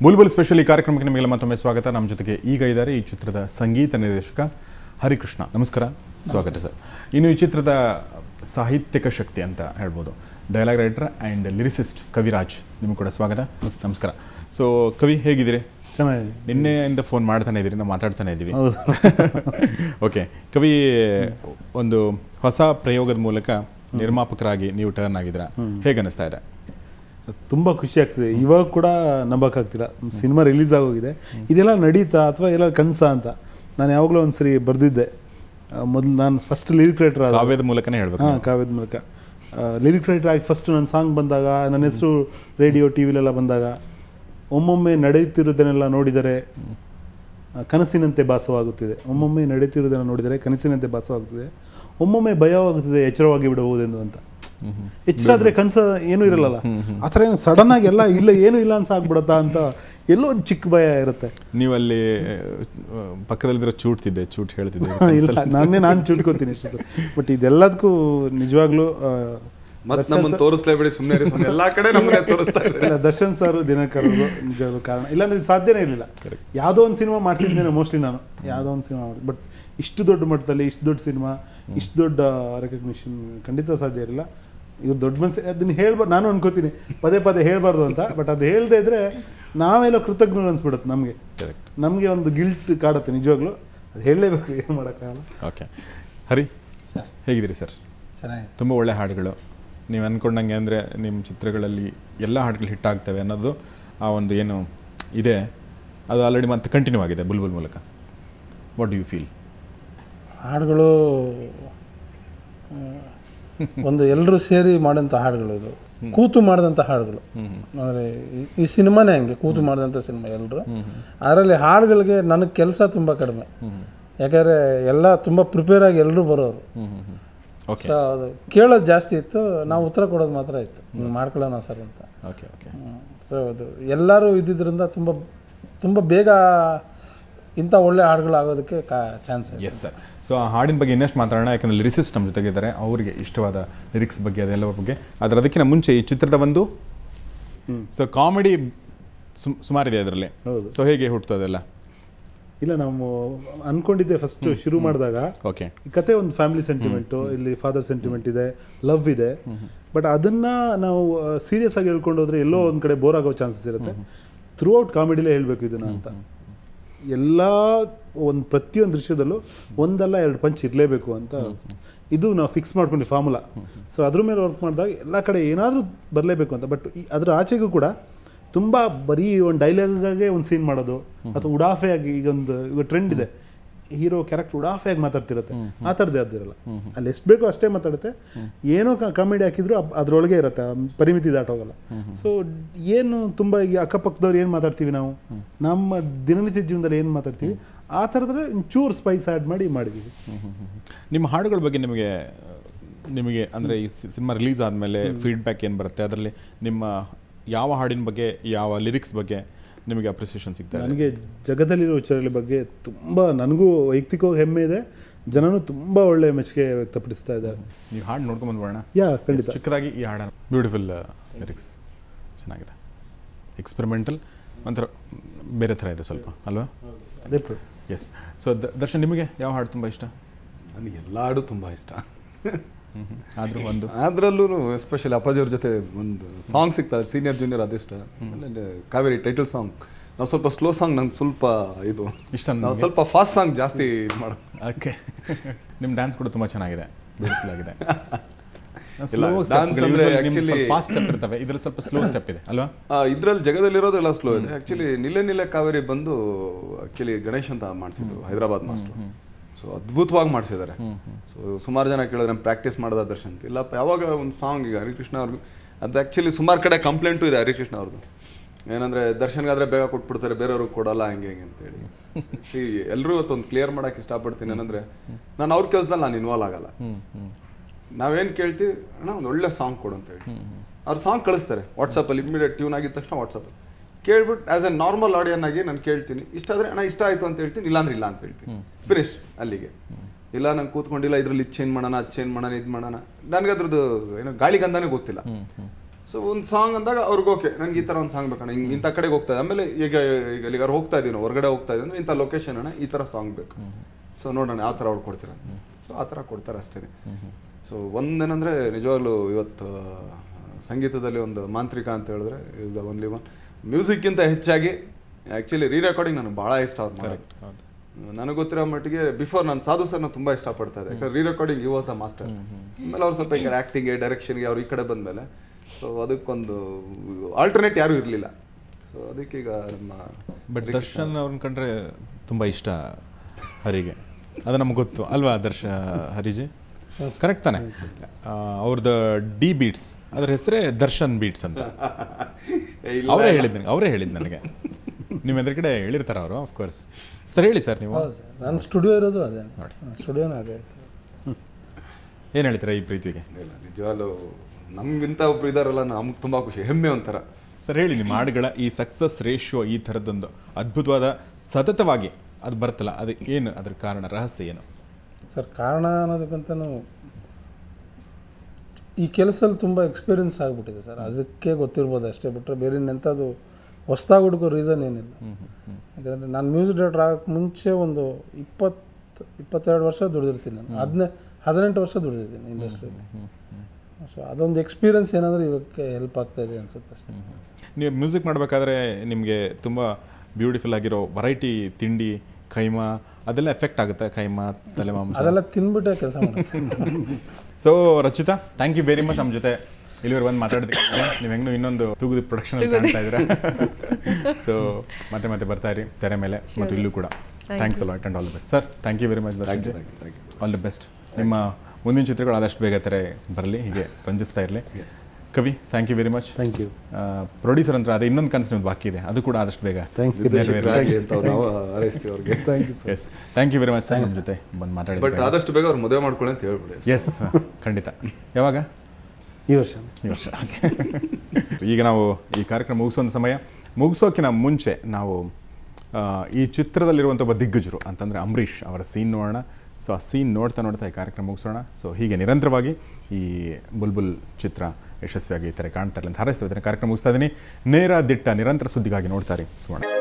Bulbul special ಈ ಕಾರ್ಯಕ್ರಮಕ್ಕೆ ನಿಮಗೆಲ್ಲ ಮತ್ತೊಮ್ಮೆ ಸ್ವಾಗತ ನಮ್ಮ ಜೊತೆಗೆ ಈಗ ಇದ್ದಾರೆ ಈ ಚಿತ್ರದ ಸಂಗೀತ ನಿರ್ದೇಶಕ ಹರಿಕೃಷ್ಣ ನಮಸ್ಕಾರ ಸ್ವಾಗತ ಸರ್ ಇನ್ನು ಈ ಚಿತ್ರದ ಸಾಹಿತ್ಯಕ ಶಕ್ತಿ ಅಂತ ಹೇಳ್ಬೋದು dialogue writer and lyricist Kaviraj ನಿಮಗೆ ಕೂಡ ಸ್ವಾಗತ ನಮಸ್ಕಾರ ಸೊ ಕವಿ ಹೇಗಿದ್ದೀರಿ ಚೆನ್ನಾಗಿದೆ ನಿನ್ನೆಯಿಂದ ಫೋನ್ ಮಾಡ್ತಾನೆ ಇದ್ದೀರಿ ನಾವು ಮಾತಾಡ್ತಾನೆ ಇದ್ದೀವಿ ಹೌದು ಓಕೆ ಕವಿ ಒಂದು ಹೊಸ ಪ್ರಯೋಗದ ಮೂಲಕ ನಿರ್ಮಾಪಕರಾಗಿ ನೀವು ಟರ್ನ್ ಆಗಿದ್ರ ಹೇಗೆ ಅನಿಸ್ತಾ ಇದೆ ತುಂಬ ಖುಷಿ ಆಗ್ತಿದೆ ಇವಾಗ ಕೂಡ ನಂಬಕ್ಕಾಗ್ತಿಲ್ಲ ಸಿನಿಮಾ ರಿಲೀಸ್ ಆಗೋಗಿದೆ ಇದೆಲ್ಲ ನಡೀತಾ ಅಥವಾ ಎಲ್ಲ ಕನಸ ಅಂತ ನಾನು ಯಾವಾಗಲೂ ಒಂದ್ಸರಿ ಬರೆದಿದ್ದೆ ಮೊದಲು ನಾನು ಫಸ್ಟ್ ಲಿರಿಕ್ ರೈಟರ್ ಆದ ಕಾವ್ಯದ ಮೂಲಕನೇ ಹೇಳ್ಬೇಕು ಹಾಂ ಕಾವ್ಯದ ಮೂಲಕ ಲಿರಿಕ್ ರೈಟರ್ ಆಗಿ ಫಸ್ಟ್ ನನ್ನ ಸಾಂಗ್ ಬಂದಾಗ ನನ್ನ ಹೆಸರು ರೇಡಿಯೋ ಟಿ ವಿಲೆಲ್ಲ ಬಂದಾಗ ಒಮ್ಮೊಮ್ಮೆ ನಡೆಯುತ್ತಿರುವುದನ್ನೆಲ್ಲ ನೋಡಿದರೆ ಆ, ಕನಸಿನಂತೆ ಭಾಸವಾಗುತ್ತಿದೆ ಒಮ್ಮೊಮ್ಮೆ ನಡೆಯುತ್ತಿರುವುದನ್ನು ನೋಡಿದರೆ ಕನಸಿನಂತೆ ಭಾಸವಾಗುತ್ತಿದೆ ಒಮ್ಮೊಮ್ಮೆ ಭಯವಾಗುತ್ತಿದೆ ಎಚ್ಚರವಾಗಿ ಬಿಡಬಹುದೆಂದು ಅಂತ ಎಚ್ಚರ ಆದ್ರೆ ಕನಸ ಏನೂ ಇರಲ್ಲ ಆ ಥರ ಏನು ಸಡನ್ ಆಗಿ ಎಲ್ಲ ಇಲ್ಲ ಏನೂ ಇಲ್ಲ ಅನ್ಸ ಆಗ್ಬಿಡತ್ತಾ ಅಂತ ಎಲ್ಲೋ ಒಂದು ಚಿಕ್ಕ ಭಯ ಇರುತ್ತೆ ನೀವು ಅಲ್ಲಿ ಆ, ಪಕ್ಕದಲ್ಲಿರೋ ಚೂಟ್ತಿದ್ದೆ ಚೂಟ್ ಹೇಳ್ತಿದ್ದೆ ಇಲ್ಲ ನಾನೇ ನಾನು ಚುಟ್ಕೋತೀನಿ ಅಷ್ಟೇ ಬಟ್ ಇದೆಲ್ಲದಕ್ಕೂ ನಿಜವಾಗ್ಲೂ ಆ, ಮತ್ ನಮ್ಮನ್ನ ತೋರಿಸ್ಲೇಬೇಡಿ ಸುಮ್ಮನೆ ಸುಮ್ಮನೆ ಎಲ್ಲಾ ಕಡೆ ನಮ್ಮನ್ನೇ ತೋರಿಸ್ತಾ ಇದ್ದಾರೆ ಇಲ್ಲ ದರ್ಶನ್ ಸರ್ ದಿನಕರ್ ಅವರು ನಿಜವಾಗ್ಲೂ ಕಾರಣ ಇಲ್ಲಾಂದ್ರೆ ಇದು ಸಾಧ್ಯನೇ ಇರಲಿಲ್ಲ ಯಾವುದೋ ಒಂದು ಸಿನಿಮಾ ಮಾಡ್ತಿದ್ದೇನೆ ಮೋಸ್ಟ್ಲಿ ನಾನು ಯಾವುದೋ ಒಂದು ಸಿನಿಮಾ ಮಾಡಿ ಬಟ್ ಇಷ್ಟು ದೊಡ್ಡ ಮಟ್ಟದಲ್ಲಿ ಇಷ್ಟು ದೊಡ್ಡ ಸಿನಿಮಾ ಇಷ್ಟು ದೊಡ್ಡ ರೆಕಗ್ನಿಷನ್ ಖಂಡಿತ ಸಾಧ್ಯ ಇರಲಿಲ್ಲ ಇದು ದೊಡ್ಡ ಮನಸ್ಸು ಅದನ್ನ ಹೇಳ್ಬಾರ್ದು ನಾನು ಅನ್ಕೋತೀನಿ ಪದೇ ಪದೇ ಹೇಳ್ಬಾರ್ದು ಅಂತ ಬಟ್ ಅದು ಹೇಳ್ದೇ ಇದ್ರೆ ನಾವೆಲ್ಲ ಕೃತಜ್ಞರು ಅನ್ಸ್ಬಿಡುತ್ತೆ ನಮಗೆ Correct. ನಮಗೆ ಒಂದು ಗಿಲ್ಟ್ ಕಾಡುತ್ತೆ ನಿಜವಾಗ್ಲೂ ಅದು ಹೇಳಲೇಬೇಕು ಏನು ಮಾಡೋಕ್ಕಾಗಲ್ಲ ಓಕೆ ಹರಿ ಹೇಗಿದ್ದೀರಿ ಸರ್ ಚೆನ್ನಾಗಿದೆ ತುಂಬ ಒಳ್ಳೆ ಹಾಡುಗಳು ನೀವು ಅಂದ್ಕೊಂಡಂಗೆ ಅಂದರೆ ನಿಮ್ಮ ಚಿತ್ರಗಳಲ್ಲಿ ಎಲ್ಲ ಹಾಡುಗಳು ಹಿಟ್ ಆಗ್ತವೆ ಅನ್ನೋದು ಆ ಒಂದು ಏನು ಇದೆ ಅದು ಆಲ್ರೆಡಿ ಮತ್ತೆ ಕಂಟಿನ್ಯೂ ಆಗಿದೆ ಬುಲ್ಬುಲ್ ಮೂಲಕ ವಾಟ್ ಡು ಯು ಫೀಲ್ ಹಾಡುಗಳು ಆ, ಒಂದು ಎಲ್ಲರೂ ಸೇರಿ ಮಾಡೋಂಥ ಹಾಡುಗಳು ಇದು ಕೂತು ಮಾಡಿದಂಥ ಹಾಡುಗಳು ಅಂದರೆ ಈ- ಈ ಸಿನಿಮಾನೇ ಹಂಗೆ ಕೂತು ಮಾಡಿದಂಥ ಸಿನಿಮಾ ಎಲ್ಲರೂ ಅದರಲ್ಲಿ ಹಾಡುಗಳಿಗೆ ನನಗೆ ಕೆಲಸ ತುಂಬ ಕಡಿಮೆ ಯಾಕಂದರೆ ಎಲ್ಲ ತುಂಬ ಪ್ರಿಪೇರ್ ಆಗಿ ಎಲ್ಲರೂ ಬರೋರು ಓಕೆ ಸೊ ಅದು ಕೇಳೋದು ಜಾಸ್ತಿ ಇತ್ತು ನಾವು ಉತ್ತರ ಕೊಡೋದು ಮಾತ್ರ ಇತ್ತು ಹಿಂಗೆ ಮಾಡ್ಕೊಳ್ಳೋಣ ಸರ್ ಅಂತ ಓಕೆ ಓಕೆ ಸೊ ಅದು ಎಲ್ಲರೂ ಇದ್ದಿದ್ದರಿಂದ ತುಂಬ ತುಂಬ ಬೇಗ ಇಂಥ ಒಳ್ಳೆ ಹಾಡುಗಳು ಆಗೋದಕ್ಕೆ ಕಾ ಚಾನ್ಸ್ ಇದೆ ಎಸ್ ಸರ್ ಸೊ ಆ ಹಾಡಿನ ಬಗ್ಗೆ ಇನ್ನಷ್ಟು ಮಾತಾಡೋಣ ಯಾಕಂದರೆ ಲಿರಿಸಿಸ್ಟ್ ನಮ್ಮ ಜೊತೆಗಿದ್ದಾರೆ ಅವರಿಗೆ ಇಷ್ಟವಾದ ಲಿರಿಕ್ಸ್ ಬಗ್ಗೆ ಅದೆಲ್ಲವರ ಬಗ್ಗೆ ಅದರ ಅದಕ್ಕಿಂತ ಮುಂಚೆ ಈ ಚಿತ್ರದ ಒಂದು ಸೊ ಕಾಮಿಡಿ ಸುಮಾರಿದೆ ಅದರಲ್ಲಿ ಹೌದು. ಸೊ ಹೇಗೆ ಹುಟ್ಟುತ್ತದೆಲ್ಲ ಇಲ್ಲ ನಾವು ಅನ್ಕೊಂಡಿದ್ದೆ ಫಸ್ಟ್ ಶುರು ಮಾಡಿದಾಗ ಓಕೆ ಈ ಕತೆ ಒಂದು ಫ್ಯಾಮಿಲಿ ಸೆಂಟಿಮೆಂಟು ಇಲ್ಲಿ ಫಾದರ್ ಸೆಂಟಿಮೆಂಟ್ ಇದೆ ಲವ್ ಇದೆ ಬಟ್ ಅದನ್ನ ನಾವು ಸೀರಿಯಸ್ ಆಗಿ ಹೇಳ್ಕೊಂಡು ಹೋದ್ರೆ ಎಲ್ಲೋ ಒಂದ್ ಕಡೆ ಬೋರ್ ಆಗೋ ಚಾನ್ಸಸ್ ಇರುತ್ತೆ ಥ್ರೂ ಔಟ್ ಕಾಮಿಡಿಲೇ ಹೇಳ್ಬೇಕು ಇದನ್ನ ಅಂತ ಎಲ್ಲ ಒಂದು ಪ್ರತಿಯೊಂದು ದೃಶ್ಯದಲ್ಲೂ ಒಂದಲ್ಲ ಎರಡು ಪಂಚ್ ಇರಲೇಬೇಕು ಅಂತ ಇದು ನಾವು ಫಿಕ್ಸ್ ಮಾಡ್ಕೊಂಡ್ವಿ ಫಾರ್ಮುಲಾ ಸೊ ಅದ್ರ ಮೇಲೆ ವರ್ಕ್ ಮಾಡಿದಾಗ ಎಲ್ಲ ಕಡೆ ಏನಾದರೂ ಬರಲೇಬೇಕು ಅಂತ ಬಟ್ ಅದ್ರ ಆಚೆಗೂ ಕೂಡ ತುಂಬ ಬರೀ ಒಂದು ಡೈಲಾಗಾಗೆ ಒಂದು ಸೀನ್ ಮಾಡೋದು ಅಥವಾ ಉಡಾಫೆಯಾಗಿ ಈಗ ಒಂದು ಈಗ ಟ್ರೆಂಡ್ ಇದೆ ಹೀರೋ ಕ್ಯಾರೆಕ್ಟರ್ ಉಡಾಫೆಯಾಗಿ ಮಾತಾಡ್ತಿರುತ್ತೆ ಆ ಥರದ್ದು ಯಾವ್ದಿರಲ್ಲ ಅಲ್ಲಿ ಎಷ್ಟು ಬೇಕೋ ಅಷ್ಟೇ ಮಾತಾಡುತ್ತೆ ಏನೋ ಕಾಮಿಡಿ ಹಾಕಿದ್ರು ಅಬ್- ಅದ್ರೊಳಗೆ ಇರುತ್ತೆ ಆ ಪರಿಮಿತಿ ದಾಟೋಗಲ್ಲ ಸೊ ಏನು ತುಂಬ ಈಗ ಅಕ್ಕಪಕ್ಕದವ್ರು ಏನು ಮಾತಾಡ್ತೀವಿ ನಾವು ನಮ್ಮ ದಿನನಿತ್ಯ ಜೀವನದಲ್ಲಿ ಏನು ಮಾತಾಡ್ತೀವಿ ಆ ಥರದ್ರೆ ಚೂರು ಸ್ಪೈಸ್ ಆ್ಯಡ್ ಮಾಡಿ ಮಾಡಿದ್ದೀವಿ ನಿಮ್ಮ ಹಾಡುಗಳ ಬಗ್ಗೆ ನಿಮಗೆ ನಿಮಗೆ ಅಂದರೆ ಈ ಸಿನಿಮಾ ರಿಲೀಸ್ ಆದಮೇಲೆ ಫೀಡ್ಬ್ಯಾಕ್ ಏನು ಬರುತ್ತೆ ಅದರಲ್ಲಿ ನಿಮ್ಮ ಯಾವ ಹಾಡಿನ ಬಗ್ಗೆ ಯಾವ ಲಿರಿಕ್ಸ್ ಬಗ್ಗೆ ನಿಮಗೆ ಅಪ್ರಿಸಿಯೇಷನ್ ಸಿಗ್ತಾರೆ ನನಗೆ ಜಗದಲ್ಲಿರೋ ವಿಚಾರಗಳ ಬಗ್ಗೆ ತುಂಬ ನನಗೂ ವೈಯಕ್ತಿಕವಾಗಿ ಹೆಮ್ಮೆ ಇದೆ ಜನನು ತುಂಬ ಒಳ್ಳೆ ಮೆಚ್ಚುಗೆ ವ್ಯಕ್ತಪಡಿಸ್ತಾ ಇದ್ದಾರೆ ನೀವು ಹಾಡು ನೋಡ್ಕೊಂಡ್ ಬಂದ್ಬೋಣ ಯಾ ಖಂಡಿತ ಚಿಕ್ಕದಾಗಿ ಈ ಹಾಡ ಬ್ಯೂಟಿಫುಲ್ ಲಿರಿಕ್ಸ್ ಚೆನ್ನಾಗಿದೆ ಎಕ್ಸ್ಪೆರಿಮೆಂಟಲ್ ಒಂಥರ ಬೇರೆ ಥರ ಇದೆ ಸ್ವಲ್ಪ ಅಲ್ವಾ ಅದೇ ಪ್ರ- ಎಸ್ ಸೊ ದರ್ಶನ್ ನಿಮಗೆ ಯಾವ ಹಾಡು ತುಂಬ ಇಷ್ಟ ನನಗೆ ಎಲ್ಲ ಹಾಡು ತುಂಬಾ ಇಷ್ಟ ಆದರೂ ಒಂದು ಅದ್ರಲ್ಲೂ ಎಸ್ಪೆಷಲಿ ಅಪ್ಪಾಜಿ ಅವ್ರ ಜೊತೆ ಒಂದು ಸಾಂಗ್ ಸಿಗ್ತದೆ ಸೀನಿಯರ್ ಜೂನಿಯರ್ ಅದಿಷ್ಟ ಆಮೇಲೆ ಕಾವೇರಿ ಟೈಟಲ್ ಸಾಂಗ್ ನಾವು ಸ್ವಲ್ಪ ಸ್ಲೋ ಸಾಂಗ್ ನಂಗೆ ಸ್ವಲ್ಪ ಇದು ಇಷ್ಟ ನಾವು ನಿಮ್ಗೆ? ಸ್ವಲ್ಪ ಫಾಸ್ಟ್ ಸಾಂಗ್ ಜಾಸ್ತಿ ಇದು ಮಾಡೋದು ಓಕೆ ನಿಮ್ಮ ಡ್ಯಾನ್ಸ್ ಕೂಡ ತುಂಬ ಚೆನ್ನಾಗಿದೆ ಬ್ಯೂಟಿಫುಲ್ ಆಗಿದೆ ಇಲ್ಲ, dance ಅಂದ್ರೆ actually- ಫಾಸ್ಟ್ ಸ್ಟೆಪ್ ಇರ್ತವೆ ಇದ್ರಲ್ಲಿ ಸ್ವಲ್ಪ ಸ್ಲೋ ಸ್ಟೆಪ್ ಇದೆ ಅಲ್ವಾ ಇದ್ರಲ್ಲಿ ಜಗದಲ್ಲಿರೋದು ಎಲ್ಲ ಸ್ಲೋ ಇದೆ ಆಕ್ಚುಲಿ ನಿಲೆ ನಿಲೆ ಕಾವೇರಿ ಬಂದು ಆಕ್ಚುಲಿ ಗಣೇಶ್ ಅಂತ ಮಾಡಿಸಿದ್ರು ಹೈದರಾಬಾದ್ ಮಾಸ್ಟರ್ ಸೊ ಅದ್ಭುತವಾಗಿ ಮಾಡಿಸಿದ್ದಾರೆ ಸೊ ಸುಮಾರು ಜನ ಕೇಳಿದ್ರೆ ಪ್ರಾಕ್ಟೀಸ್ ಮಾಡೋದ ದರ್ಶನ್ ಅಂತ. ಇಲ್ಲಪ್ಪ ಯಾವಾಗ ಒಂದು ಸಾಂಗ್ ಈಗ ಹರಿಕೃಷ್ಣ ಅವ್ರಿಗೆ ಅದು ಆಕ್ಚುಲಿ ಸುಮಾರು ಕಡೆ ಕಂಪ್ಲೇಂಟು ಇದೆ ಹರಿಕೃಷ್ಣ ಅವ್ರದ್ದು ಏನಂದ್ರೆ ದರ್ಶನ್ಗಾದ್ರೆ ಬೇಗ ಕೊಟ್ಬಿಡ್ತಾರೆ ಬೇರೆಯವ್ರಿಗೆ ಕೊಡಲ್ಲ ಹಂಗೆ ಹಿಂಗೆ ಅಂತೇಳಿ ಸಿ ಎಲ್ಲರೂ ಇವತ್ತೊಂದು ಕ್ಲಿಯರ್ ಮಾಡಕ್ಕೆ ಇಷ್ಟಪಡ್ತೀನಿ ಏನಂದ್ರೆ ನಾನು ಅವ್ರ ಕೆಲಸದಲ್ಲಿ ನಾನು ಇನ್ವಾಲ್ವ್ ಆಗಲ್ಲ ನಾವೇನು ಕೇಳ್ತೀವಿ ಅಣ್ಣ ಒಂದು ಒಳ್ಳೆ ಸಾಂಗ್ ಕೊಡು ಅಂತ ಹೇಳಿ ಅವ್ರು ಸಾಂಗ್ ಕಳಿಸ್ತಾರೆ ವಾಟ್ಸಪ್ಪಲ್ಲಿ ಇಮಿಡಿಯೇಟ್ ಟ್ಯೂನ್ ಆಗಿದ ತಕ್ಷಣ ವಾಟ್ಸಪ್ಪಲ್ಲಿ ಕೇಳ್ಬಿಟ್ಟು ಆಸ್ ಎ ನಾರ್ಮಲ್ ಆಡಿಯನ್ ಆಗಿ ನಾನು ಕೇಳ್ತೀನಿ ಇಷ್ಟ ಆದರೆ ಅಣ್ಣ ಇಷ್ಟ ಆಯಿತು ಅಂತ ಹೇಳ್ತೀನಿ ಇಲ್ಲಾಂದ್ರೆ ಇಲ್ಲ ಅಂತ ಹೇಳ್ತೀನಿ ಫಿನಿಶ್ ಅಲ್ಲಿಗೆ ಇಲ್ಲ ನಂಗೆ ಕೂತ್ಕೊಂಡಿಲ್ಲ ಇದ್ರಲ್ಲಿ ಇದು ಚೇಂಜ್ ಮಾಡೋಣ ಅದು ಚೇಂಜ್ ಮಾಡೋಣ ಇದು ಮಾಡೋಣ ನನಗೆ ಅದ್ರದ್ದು ಏನೋ ಗಾಳಿ ಗಂಧನೇ ಗೊತ್ತಿಲ್ಲ ಸೊ ಒಂದು ಸಾಂಗ್ ಅಂದಾಗ ಅವ್ರಿಗೆ ಓಕೆ ನಂಗೆ ಈ ಥರ ಒಂದು ಸಾಂಗ್ ಬೇಕಣ್ಣ ಹಿಂಗೆ ಇಂಥ ಕಡೆಗೆ ಹೋಗ್ತಾ ಇದೆ ಆಮೇಲೆ ಈಗ ಈಗ ಎಲ್ಲಿಗಾರು ಹೋಗ್ತಾ ಇದೀವಿ ನಾವು ಹೊರಗಡೆ ಹೋಗ್ತಾ ಇದೀವಿ ಅಂದ್ರೆ ಇಂಥ ಲೊಕೇಶನ್ ಅಣ್ಣ ಈ ಥರ ಸಾಂಗ್ ಬೇಕು ಸೊ ನೋಡೋಣ ಯಾವ ಥರ ಅವ್ರು ಕೊಡ್ತೀರ ಸೊ ಆ ಥರ ಕೊಡ್ತಾರೆ ಅಷ್ಟೇ ಸೊ ಒಂದೇನಂದ್ರೆ ನಿಜವಾಗ್ಲೂ ಇವತ್ತು ಆ, ಸಂಗೀತದಲ್ಲಿ ಒಂದು ಮಾಂತ್ರಿಕ ಅಂತ ಹೇಳಿದ್ರೆ ಇಸ್ ದ ಓನ್ಲಿ ಒನ್ ಮ್ಯೂಸಿಕ್ಕಿಂತ ಹೆಚ್ಚಾಗಿ ಆ್ಯಕ್ಚುಲಿ ರೀ ರೆಕಾರ್ಡಿಂಗ್ ನನಗೆ ಭಾಳ ಇಷ್ಟ ಅವ್ರು ಮಾಡೋದು ನನಗೆ ಗೊತ್ತಿರೋ ಮಟ್ಟಿಗೆ ಬಿಫೋರ್ ನಾನು ಸಾಧು ಸರ್ನ ತುಂಬಾ ಇಷ್ಟಪಡ್ತಾ ಇದ್ದೆ ಯಾಕಂದ್ರೆ re-recording you was a master ಆಮೇಲೆ ಅವ್ರು ಸ್ವಲ್ಪ ಈ ಕಡೆ ಆ್ಯಕ್ಟಿಂಗ್ಗೆ ಡೈರೆಕ್ಷನ್ಗೆ ಅವ್ರು ಈ ಕಡೆ ಬಂದಮೇಲೆ ಸೊ ಅದಕ್ಕೊಂದು ಆಲ್ಟರ್ನೇಟ್ ಯಾರೂ ಇರಲಿಲ್ಲ ಸೊ ಅದಕ್ಕೀಗ ನಮ್ಮ ಬಟ್ ದರ್ಶನ್ ಅವ್ರನ್ನ ಕಂಡ್ರೆ ತುಂಬ ಇಷ್ಟ ಹರಿಗೆ ಅದು ನಮ್ಗೆ ಗೊತ್ತು ಅಲ್ವಾ ದರ್ಶ ಹರಿಜಿ ಕರೆಕ್ಟ್ ತಾನೆ ಆ, ಅವ್ರದ್ದು ಡಿ ಬೀಟ್ಸ್ ಅದ್ರ ಹೆಸರೇ ದರ್ಶನ್ ಬೀಟ್ಸ್ ಅಂತ ಏ, ಇಲ್ಲ, ಅವರೇ ಇಲ್ಲ. ಹೇಳಿದ್ ನನಗೆ ಅವರೇ ಹೇಳಿದ್ ನನಗೆ ನಿಮ್ಮ ಎದುರು ಕಡೆ ಹೇಳಿರ್ತಾರ ಅವರು ಕೋರ್ಸ್ ಸರ್ ಹೇಳಿ ಸರ್ ನೀವು ಹೌದು ಸರ್ ನನ್ನ ಸ್ಟುಡಿಯೋ ಇರೋದು ಅದೇ ನೋಡಿ. ಸ್ಟುಡಿಯೋನೇ ಅದೇ ಏನು ಹೇಳ್ತೀರಾ ಈ ಪ್ರೀತಿಗೆ ಇಲ್ಲ ನಿಜವಾಗ್ಲೂ ನಮ್ಗಿಂತ ಒಬ್ರು ಇದಾರಲ್ಲ ನಮ್ಗೆ ತುಂಬಾ ಖುಷಿ ಹೆಮ್ಮೆ ಒಂಥರ ಸರ್ ಹೇಳಿ ನಿಮ್ಮ ಹಾಡುಗಳ ಈ ಸಕ್ಸಸ್ ರೇಷಿಯೋ ಈ ಥರದ್ದೊಂದು ಅದ್ಭುತವಾದ ಸತತವಾಗಿ ಅದು ಬರ್ತಲ್ಲ ಅದು ಏನು ಅದ್ರ ಕಾರಣ ರಹಸ್ಯ ಏನು ಸರ್ ಕಾರಣ ಅನ್ನೋದಕ್ಕಿಂತನೂ ಈ ಕೆಲಸದಲ್ಲಿ ತುಂಬ ಎಕ್ಸ್ಪೀರಿಯನ್ಸ್ ಆಗಿಬಿಟ್ಟಿದೆ ಸರ್ ಅದಕ್ಕೆ ಗೊತ್ತಿರ್ಬೋದು ಅಷ್ಟೇ ಬಿಟ್ಟರೆ ಬೇರೆ ಇನ್ನೆಂಥದ್ದು ಹೊಸ್ದಾಗಿ ಹುಡುಕೋ ರೀಸನ್ ಏನಿಲ್ಲ ಯಾಕಂದರೆ ನಾನು ಮ್ಯೂಸಿಕ್ ಡೈರೆಕ್ಟರ್ ಆಗಕ್ಕೆ ಮುಂಚೆ ಒಂದು ಇಪ್ಪತ್ತು ಇಪ್ಪತ್ತೆರಡು ವರ್ಷ ದುಡಿದಿರ್ತೀನಿ ನಾನು ಹದಿನೆ ಹದಿನೆಂಟು ವರ್ಷ ದುಡಿದಿದ್ದೀನಿ ಇಂಡಸ್ಟ್ರಿಯಲ್ಲಿ ಸೊ ಅದೊಂದು ಎಕ್ಸ್ಪೀರಿಯನ್ಸ್ ಏನಾದರೂ ಇವಕ್ಕೆ ಹೆಲ್ಪ್ ಆಗ್ತಾ ಇದೆ ಅನ್ಸುತ್ತೆ ಅಷ್ಟೇ ನೀವು ಮ್ಯೂಸಿಕ್ ಮಾಡಬೇಕಾದ್ರೆ ನಿಮಗೆ ತುಂಬ ಬ್ಯೂಟಿಫುಲ್ ಆಗಿರೋ ವೆರೈಟಿ ತಿಂಡಿ ಕೈಮಾ ಅದೆಲ್ಲ ಎಫೆಕ್ಟ್ ಆಗುತ್ತೆ ಕೈಮಾ ತಲೆ ಮಾಂಸ ಅದೆಲ್ಲ ತಿನ್ಬಿಟ್ಟೆ ಕೆಲಸ ಮಾಡೋದು so Rachita thank you very much ನಮ್ಮ ಜೊತೆ ಇಲ್ಲಿವರೆಗೆ ಬಂದು ಮಾತಾಡೋದಕ್ಕೆ ನೀವು ಹೆಂಗೂ ಇನ್ನೊಂದು ತೂಗುದು ಪ್ರೊಡಕ್ಷನ್ ಕಾಣ್ತಾ ಇದ್ದೀರಾ ಸೊ ಮತ್ತೆ ಮತ್ತೆ ಬರ್ತಾ ಇರಿ ತೆರೆ ಮೇಲೆ ಮತ್ತು ಇಲ್ಲೂ ಕೂಡ thanks a lot and all the best sir thank you very much Thank you, thank you, thank you. All the best ನಿಮ್ಮ ಮುಂದಿನ ಚಿತ್ರಗಳು ಆದಷ್ಟು ಬೇಗ ತೆರೆ ಬರಲಿ ಹೀಗೆ ರಂಜಿಸ್ತಾ ಇರಲಿ Kavi thank you very much thank you producer ಅಂತ ಅದೇ ಇನ್ನೊಂದು ಕನಸು ನಿಮ್ದು ಬಾಕಿ ಇದೆ ಅದು ಕೂಡ ಆದಷ್ಟು ಬೇಗ ಥ್ಯಾಂಕ್ ಯು ನಿರ್ದೇಶಕರು ಆಗ್ಲಿ ಅಂತ ನಾವು ಹಾರೈಸ್ತೀವಿ ಅವ್ರಿಗೆ thank you yes thank you very much sir ನಮ್ಮ ಜೊತೆ ಬಂದು ಬಟ್ ಮಾತಾಡಿದ್ರೆ ಆದಷ್ಟು ಬೇಗ ಅವ್ರು ಮದುವೆ ಮಾಡ್ಕೊಳ್ಳಿ ಅಂತ ಹೇಳ್ಬಿಡಿ ಎಸ್ ಖಂಡಿತ ಯಾವಾಗ ಈ ವರ್ಷ ಈ ವರ್ಷ ಈಗ ನಾವು ಈ ಕಾರ್ಯಕ್ರಮ ಮುಗಿಸೋ ಸಮಯ ಮುಗಿಸೋಕಿನ ಮುಂಚೆ ನಾವು ಆ, ಈ ಚಿತ್ರದಲ್ಲಿರುವಂಥ ಒಬ್ಬ ದಿಗ್ಗಜರು ಅಂತಂದರೆ ಅಂಬರೀಷ್ ಅವರ ಸೀನ್ ನೋಡೋಣ ಸೊ ಆ ಸೀನ್ ನೋಡ್ತಾ ನೋಡ್ತಾ ಈ ಕಾರ್ಯಕ್ರಮ ಮುಗಿಸೋಣ ಸೊ ಹೀಗೆ ನಿರಂತರವಾಗಿ ಈ ಬುಲ್ಬುಲ್ ಚಿತ್ರ ಯಶಸ್ವಿಯಾಗಿ ಈ ಥರ ಕಾಣ್ತಾ ಇರಲಿ ಅಂತ ಹಾರೈಸ್ತಾ ಇದ್ದೀನಿ ಕಾರ್ಯಕ್ರಮ ಮುಗಿಸ್ತಾ ಇದ್ದೀನಿ ನೇರ ದಿಟ್ಟ ನಿರಂತರ ಸುದ್ದಿಗಾಗಿ ನೋಡ್ತಾರೆ ಸುವರ್ಣ